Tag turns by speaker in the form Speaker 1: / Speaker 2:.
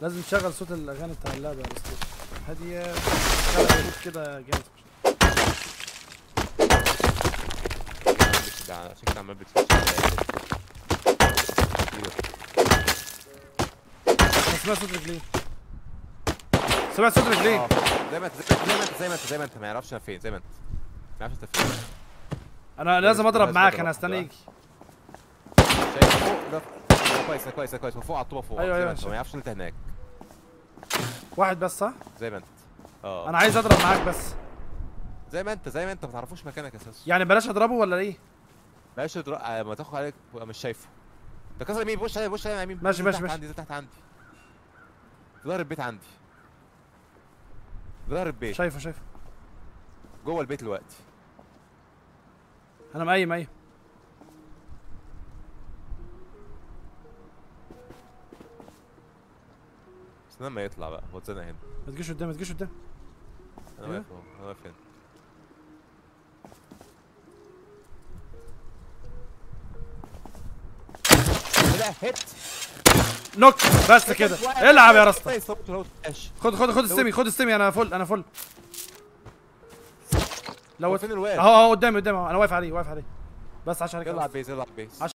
Speaker 1: لازم تشغل صوت الاغاني بتاع اللعبه يا رستيك هاديه خلق مود كده جامد
Speaker 2: بت- عشان كده عمال بتفش عليا.
Speaker 1: انا سمعت صوت رجلين سمعت صوت رجلين
Speaker 2: اه زي ما انت زي ما انت زي ما انت زي ما انت ما يعرفش انا فين زي ما انت ما يعرفش انت فين
Speaker 1: انا لازم اضرب
Speaker 2: لازم
Speaker 1: معاك
Speaker 2: أضرب
Speaker 1: انا استنى
Speaker 2: بقى.
Speaker 1: يجي
Speaker 2: شايف فوق ده ده كويس ده كويس ده كويس فوق على الطوبه فوق
Speaker 1: أيوة،
Speaker 2: زي
Speaker 1: أيوة،
Speaker 2: ما انت
Speaker 1: شايف.
Speaker 2: ما يعرفش ان انت هناك
Speaker 1: واحد بس صح
Speaker 2: زي ما انت اه
Speaker 1: انا عايز اضرب معاك بس
Speaker 2: زي ما انت زي ما انت ما تعرفوش مكانك اساسا
Speaker 1: يعني بلاش اضربه ولا ايه
Speaker 2: بلاش تدر... آه، ما تاخد عليك تبقى مش شايفه ده كسر يمين بوش عليه بوش عليه يمين
Speaker 1: ماشي،
Speaker 2: زي
Speaker 1: ماشي،
Speaker 2: تحت
Speaker 1: ماشي.
Speaker 2: عندي زي تحت عندي في ظهر البيت عندي في ظهر البيت
Speaker 1: شايفه شايفه
Speaker 2: جوه البيت دلوقتي
Speaker 1: انا مقيم مقيم
Speaker 2: استنى لما يطلع بقى هو اتزنق هنا
Speaker 1: ما تجيش قدام ما تجيش قدام
Speaker 2: انا
Speaker 1: أيوة.
Speaker 2: واقف اهو انا واقف هنا ايه ده هيت
Speaker 1: نوك بس كده العب يا راستا
Speaker 2: كويس، صوت لو تقاش.
Speaker 1: خد خد خد السمي خد السمي انا فل انا فل لو
Speaker 2: هو فين الواد؟
Speaker 1: اهو اهو قدامي قدامي أهو، انا واقف عليه واقف عليه بس عشان عليك
Speaker 2: يلا على البيز يلا على البيز